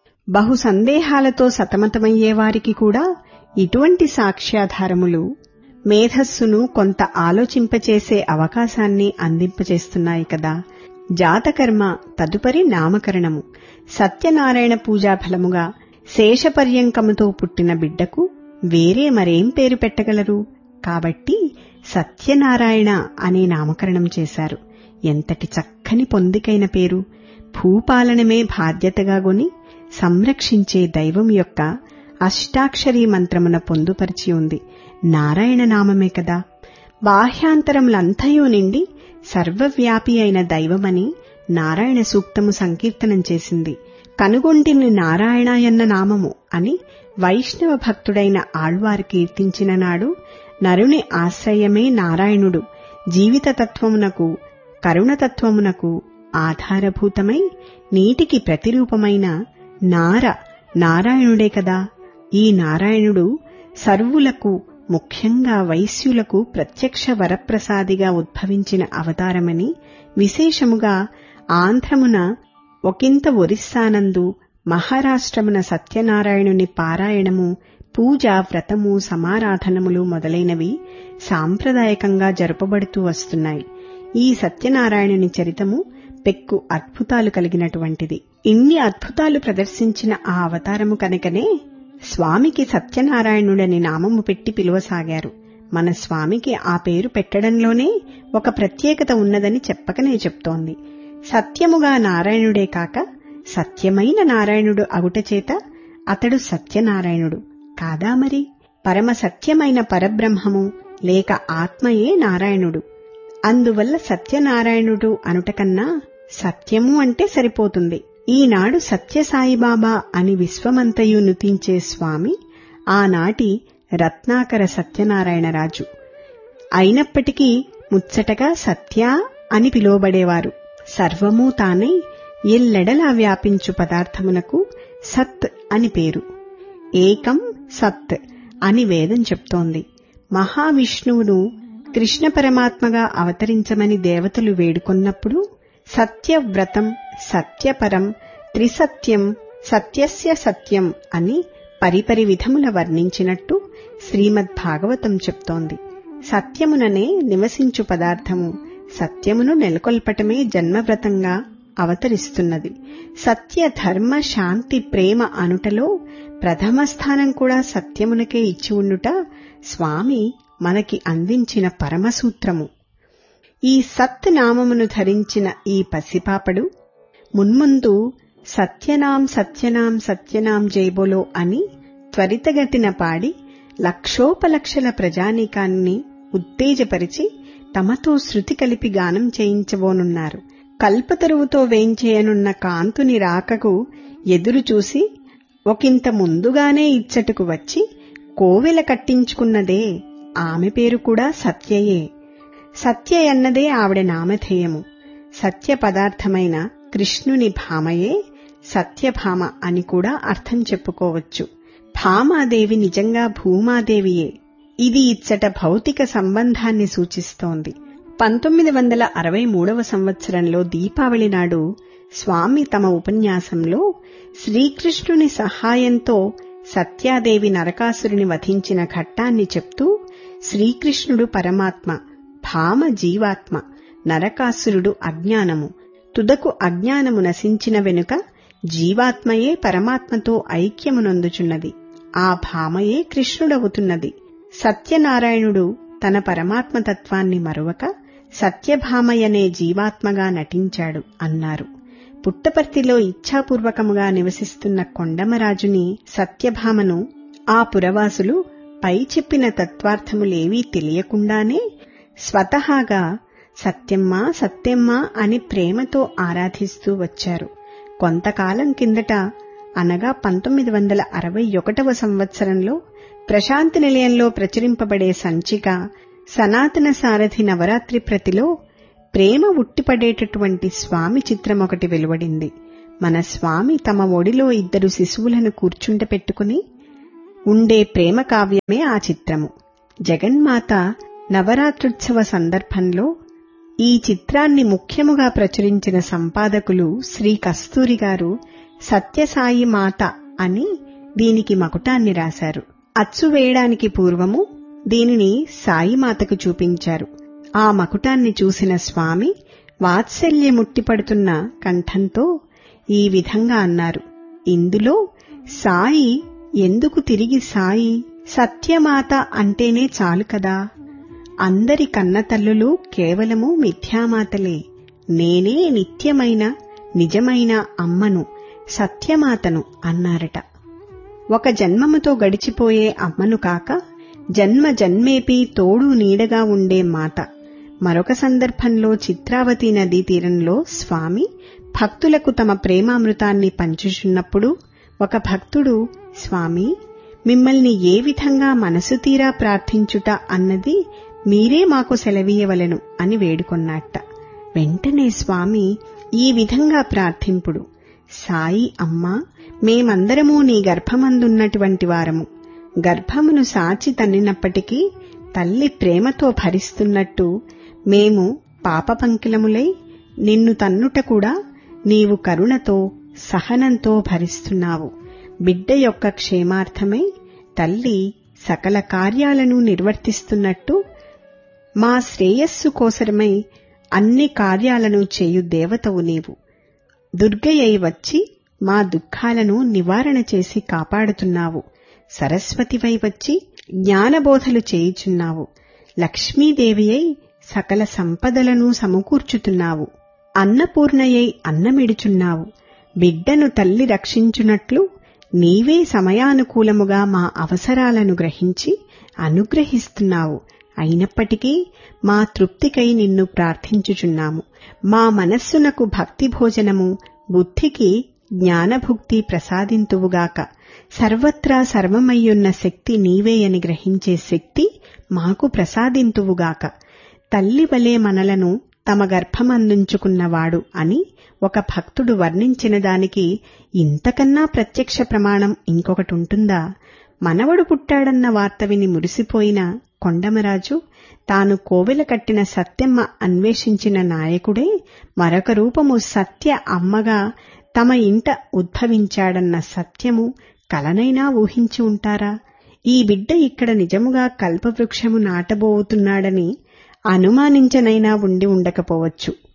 బహు సందేహాలతో సతమతమయ్యేవారికి కూడా ఇటువంటి సాక్ష్యాధారములు మేధస్సును కొంత ఆలోచింపచేసే అవకాశాన్ని అందింపచేస్తున్నాయి కదా జాతకర్మ తదుపరి నామకరణము సత్యనారాయణ పూజా ఫలముగా శేషపర్యంకముతో పుట్టిన బిడ్డకు వేరే మరేం పేరు పెట్టగలరు కాబట్టి సత్యనారాయణ అనే నామకరణం చేశారు ఎంతటి చక్కని పొందికైన పేరు భూపాలనమే బాధ్యతగా గొని సంరక్షించే దైవం యొక్క అష్టాక్షరీ మంత్రమున పొందుపరిచి ఉంది నారాయణ నామమే కదా బాహ్యాంతరములంతయూ నిండి సర్వవ్యాపి అయిన దైవమని నారాయణ సూక్తము సంకీర్తనం చేసింది కనుగొంటిని నారాయణయన్న నామము అని వైష్ణవ భక్తుడైన ఆళ్వారు కీర్తించిన నాడు నరుని ఆశ్రయమే నారాయణుడు జీవిత తత్వమునకు కరుణతత్వమునకు ఆధారభూతమై నీటికి ప్రతిరూపమైన నార నారాయణుడే కదా ఈ నారాయణుడు సర్వులకు ముఖ్యంగా వైశ్యులకు ప్రత్యక్ష వరప్రసాదిగా ఉద్భవించిన అవతారమని విశేషముగా ఆంధ్రమున ఒకంత ఒరిస్సానందు మహారాష్ట్రమున సత్యనారాయణుని పారాయణము పూజ వ్రతము సమారాధనములు మొదలైనవి సాంప్రదాయకంగా జరుపబడుతూ వస్తున్నాయి ఈ సత్యనారాయణుని చరితము పెక్కు అద్భుతాలు కలిగినటువంటిది ఇన్ని అద్భుతాలు ప్రదర్శించిన ఆ అవతారము కనుకనే స్వామికి సత్యనారాయణుడని నామము పెట్టి పిలువసాగారు మన స్వామికి ఆ పేరు పెట్టడంలోనే ఒక ప్రత్యేకత ఉన్నదని చెప్పకనే చెప్తోంది సత్యముగా నారాయణుడే కాక సత్యమైన నారాయణుడు అగుటచేత అతడు సత్యనారాయణుడు కాదా మరి పరమ సత్యమైన పరబ్రహ్మము లేక ఆత్మయే నారాయణుడు అందువల్ల సత్యనారాయణుడు అనుటకన్నా సత్యము అంటే సరిపోతుంది ఈనాడు సత్యసాయిబాబా అని విశ్వమంతయు నుతించే స్వామి ఆనాటి రత్నాకర సత్యనారాయణరాజు అయినప్పటికీ ముచ్చటగా సత్య అని పిలువబడేవారు సర్వమూ తానై ఎల్లెడలా వ్యాపించు పదార్థమునకు సత్ అని పేరు ఏకం సత్ అని వేదం చెప్తోంది మహావిష్ణువును కృష్ణ పరమాత్మగా అవతరించమని దేవతలు వేడుకొన్నప్పుడు సత్యవ్రతం సత్యపరం త్రిసత్యం సత్యస్య సత్యం అని పరిపరి విధముల వర్ణించినట్టు శ్రీమద్ భాగవతం చెప్తోంది సత్యముననే నివసించు పదార్థము సత్యమును నెలకొల్పటమే జన్మవ్రతంగా అవతరిస్తున్నది సత్య ధర్మ శాంతి ప్రేమ అనుటలో ప్రథమ స్థానం కూడా సత్యమునకే ఇచ్చి ఉండుట స్వామి మనకి అందించిన పరమసూత్రము ఈ సత్ నామమును ధరించిన ఈ పసిపాపడు మున్ముందు సత్యనాం సత్యనాం సత్యనాం జైబోలో అని త్వరితగతిన పాడి లక్షోపలక్షల ప్రజానీకాన్ని ఉత్తేజపరిచి తమతో శృతి కలిపి గానం చేయించబోనున్నారు కల్పతరువుతో వేంచేయనున్న కాంతుని రాకకు ఎదురు చూసి ఒకంత ముందుగానే ఇచ్చటకు వచ్చి కోవెల కట్టించుకున్నదే ఆమె పేరు కూడా సత్యయే సత్య అన్నదే ఆవిడ నామధేయము సత్య పదార్థమైన కృష్ణుని భామయే సత్యభామ అని కూడా అర్థం చెప్పుకోవచ్చు భామాదేవి నిజంగా భూమాదేవియే ఇది ఇచ్చట భౌతిక సంబంధాన్ని సూచిస్తోంది పంతొమ్మిది వందల అరవై మూడవ సంవత్సరంలో దీపావళి నాడు స్వామి తమ ఉపన్యాసంలో శ్రీకృష్ణుని సహాయంతో సత్యాదేవి నరకాసురుని వధించిన ఘట్టాన్ని చెప్తూ శ్రీకృష్ణుడు పరమాత్మ భామ జీవాత్మ నరకాసురుడు అజ్ఞానము తుదకు అజ్ఞానము నశించిన వెనుక జీవాత్మయే పరమాత్మతో ఐక్యమునొందుచున్నది ఆ భామయే కృష్ణుడవుతున్నది సత్యనారాయణుడు తన పరమాత్మతత్వాన్ని మరువక సత్యభామయనే జీవాత్మగా నటించాడు అన్నారు పుట్టపర్తిలో ఇచ్ఛాపూర్వకముగా నివసిస్తున్న కొండమరాజుని సత్యభామను ఆ పురవాసులు పై చెప్పిన తత్వార్థములేవీ తెలియకుండానే స్వతహాగా సత్యమ్మా సత్యమ్మా అని ప్రేమతో ఆరాధిస్తూ వచ్చారు కొంతకాలం కిందట అనగా పంతొమ్మిది వందల అరవై ఒకటవ సంవత్సరంలో ప్రశాంతి నిలయంలో ప్రచురింపబడే సంచిక సనాతన సారథి నవరాత్రి ప్రతిలో ప్రేమ ఉట్టిపడేటటువంటి స్వామి చిత్రం ఒకటి వెలువడింది మన స్వామి తమ ఒడిలో ఇద్దరు శిశువులను కూర్చుండపెట్టుకుని ఉండే ప్రేమ కావ్యమే ఆ చిత్రము జగన్మాత నవరాత్రుత్సవ సందర్భంలో ఈ చిత్రాన్ని ముఖ్యముగా ప్రచురించిన సంపాదకులు శ్రీ కస్తూరి గారు సత్యసాయి మాత అని దీనికి మకుటాన్ని రాశారు అచ్చు వేయడానికి పూర్వము దీనిని సాయిమాతకు చూపించారు ఆ మకుటాన్ని చూసిన స్వామి వాత్సల్యముట్టిపడుతున్న కంఠంతో ఈ విధంగా అన్నారు ఇందులో సాయి ఎందుకు తిరిగి సాయి సత్యమాత అంటేనే చాలు కదా అందరి కన్నతల్లులు కేవలము మిథ్యామాతలే నేనే నిత్యమైన నిజమైన అమ్మను సత్యమాతను అన్నారట ఒక జన్మముతో గడిచిపోయే అమ్మను కాక జన్మ జన్మేపీ తోడు నీడగా ఉండే మాత మరొక సందర్భంలో చిత్రావతి నదీ తీరంలో స్వామి భక్తులకు తమ ప్రేమామృతాన్ని పంచుచున్నప్పుడు ఒక భక్తుడు స్వామి మిమ్మల్ని ఏ విధంగా మనసు తీరా ప్రార్థించుట అన్నది మీరే మాకు సెలవీయవలెను అని వేడుకొన్నట్ట వెంటనే స్వామి ఈ విధంగా ప్రార్థింపుడు సాయి అమ్మా మేమందరము నీ గర్భమందున్నటువంటి వారము గర్భమును సాచి తన్నినప్పటికీ తల్లి ప్రేమతో భరిస్తున్నట్టు మేము పాపపంకిలములై నిన్ను తన్నుట కూడా నీవు కరుణతో సహనంతో భరిస్తున్నావు బిడ్డ యొక్క క్షేమార్థమై తల్లి సకల కార్యాలను నిర్వర్తిస్తున్నట్టు మా శ్రేయస్సు కోసరమై అన్ని కార్యాలను చేయు దేవతవు నీవు దుర్గయ్యై వచ్చి మా దుఃఖాలను నివారణ చేసి కాపాడుతున్నావు సరస్వతివై వచ్చి జ్ఞానబోధలు చేయుచున్నావు లక్ష్మీదేవి అయి సకల సంపదలను సమకూర్చుతున్నావు అన్నపూర్ణయై అన్నమిడుచున్నావు బిడ్డను తల్లి రక్షించునట్లు నీవే సమయానుకూలముగా మా అవసరాలను గ్రహించి అనుగ్రహిస్తున్నావు అయినప్పటికీ మా తృప్తికై నిన్ను ప్రార్థించుచున్నాము మా మనస్సునకు భక్తి భోజనము బుద్ధికి జ్ఞానభుక్తి ప్రసాదింతువుగాక సర్వత్రా సర్వమయ్యున్న శక్తి నీవేయని గ్రహించే శక్తి మాకు ప్రసాదింతువుగాక తల్లి వలె మనలను తమ గర్భమందుంచుకున్నవాడు అని ఒక భక్తుడు వర్ణించిన దానికి ఇంతకన్నా ప్రత్యక్ష ప్రమాణం ఇంకొకటుంటుందా మనవడు పుట్టాడన్న వార్త విని మురిసిపోయిన కొండమరాజు తాను కోవెల కట్టిన సత్యమ్మ అన్వేషించిన నాయకుడే మరొక రూపము సత్య అమ్మగా తమ ఇంట ఉద్భవించాడన్న సత్యము కలనైనా ఊహించి ఉంటారా ఈ బిడ్డ ఇక్కడ నిజముగా కల్పవృక్షము నాటబోతున్నాడని అనుమానించనైనా ఉండి ఉండకపోవచ్చు